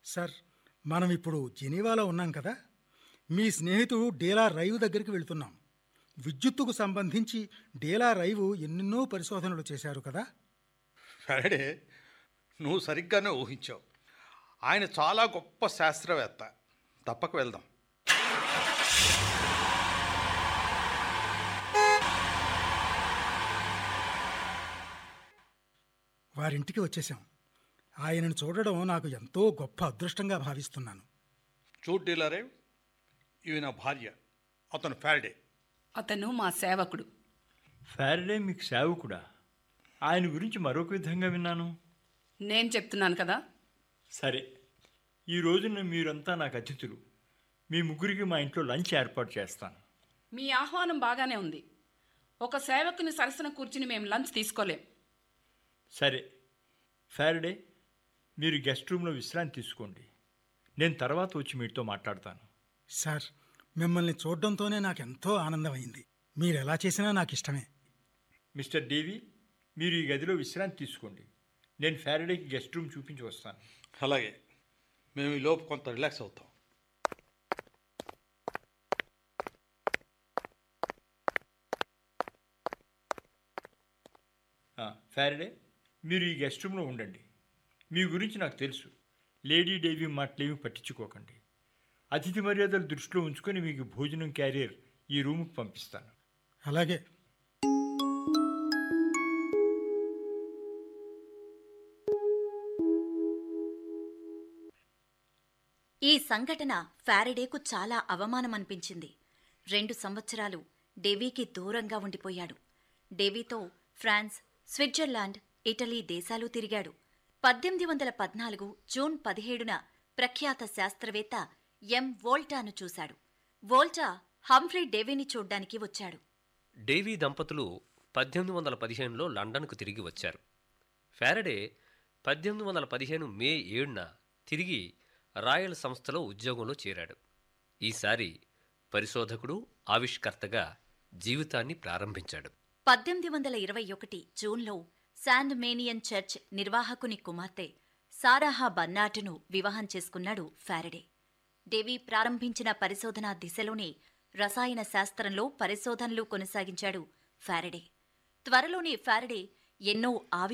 sir మనం ఇప్పుడు జెనీవాలో ఉన్నాం కదా మీ స్నేహితుడు డేలా రైవ్ దగ్గరికి వెళ్తున్నాం విద్యుత్తుకు సంబంధించి డేలా రైవ్ ఎన్నెన్నో పరిశోధనలు చేశారు కదా ఫెరడే నువ్వు సరిగ్గానే ఊహించావు ఆయన చాలా గొప్ప శాస్త్రవేత్త తప్పక వెళ్దాం వారింటికి వచ్చేసాం ఆయనను చూడడం నాకు ఎంతో గొప్ప అదృష్టంగా భావిస్తున్నాను చూడ్ డీలరే ఇవి నా భార్య అతను ఫెరడే అతను మా సేవకుడు ఫారడే మీకు సేవకుడా ఆయన గురించి మరొక విధంగా విన్నాను నేను చెప్తున్నాను కదా సరే ఈ రోజున మీరంతా నాకు అతిథులు మీ ముగ్గురికి మా ఇంట్లో లంచ్ ఏర్పాటు చేస్తాను మీ ఆహ్వానం బాగానే ఉంది ఒక సేవకుని సరసన కూర్చుని మేము లంచ్ తీసుకోలేం సరే ఫారడే మీరు గెస్ట్ రూమ్లో విశ్రాంతి తీసుకోండి నేను తర్వాత వచ్చి మీతో మాట్లాడతాను సార్ మిమ్మల్ని చూడడంతోనే నాకు ఎంతో ఆనందమైంది మీరు ఎలా చేసినా నాకు ఇష్టమే మిస్టర్ డేవి మీరు ఈ గదిలో విశ్రాంతి తీసుకోండి నేను ఫారడేకి గెస్ట్ రూమ్ చూపించి వస్తాను అలాగే మేము ఈ లోపు కొంత రిలాక్స్ అవుతాం ఆ, ఫారడే మీరు ఈ గెస్ట్ రూమ్లో ఉండండి మీ గురించి నాకు తెలుసు లేడీ డేవి మాటలేమి పట్టించుకోకండి అతిథి మర్యాదలు దృష్టిలో ఉంచుకొని మీకు భోజనం క్యారియర్ ఈ రూముకు పంపిస్తాను అలాగే ఈ సంఘటన ఫారడేకు చాలా అవమానమనిపించింది రెండు సంవత్సరాలు డేవీకి దూరంగా ఉండిపోయాడు డేవీతో ఫ్రాన్స్ స్విట్జర్లాండ్ ఇటలీ దేశాలు తిరిగాడు పద్దెనిమిది వందల పద్నాలుగు జూన్ పదిహేడున ప్రఖ్యాత శాస్త్రవేత్త ఎం వోల్టాను చూశాడు వోల్టా హంఫ్రీ డేవీని చూడ్డానికి వచ్చాడు డేవీ దంపతులు పద్దెనిమిది వందల పదిహేనులో లండన్కు తిరిగి వచ్చారు ఫారడే పద్దెనిమిది వందల పదిహేను మే ఏడున తిరిగి రాయల్ సంస్థలో ఉద్యోగంలో చేరాడు ఈసారి పరిశోధకుడు ఆవిష్కర్తగా జీవితాన్ని ప్రారంభించాడు పద్దెనిమిది వందల ఇరవై ఒకటి జూన్లో శాండ్ మేనియన్ చర్చ్ నిర్వాహకుని కుమార్తె సారాహా బర్నార్డును వివాహం చేసుకున్నాడు ఫారడే డేవీ ప్రారంభించిన పరిశోధనా దిశలోనే రసాయన శాస్త్రంలో పరిశోధనలు కొనసాగించాడు ఫారడే త్వరలోనే ఫారడే ఎన్నో ఆవి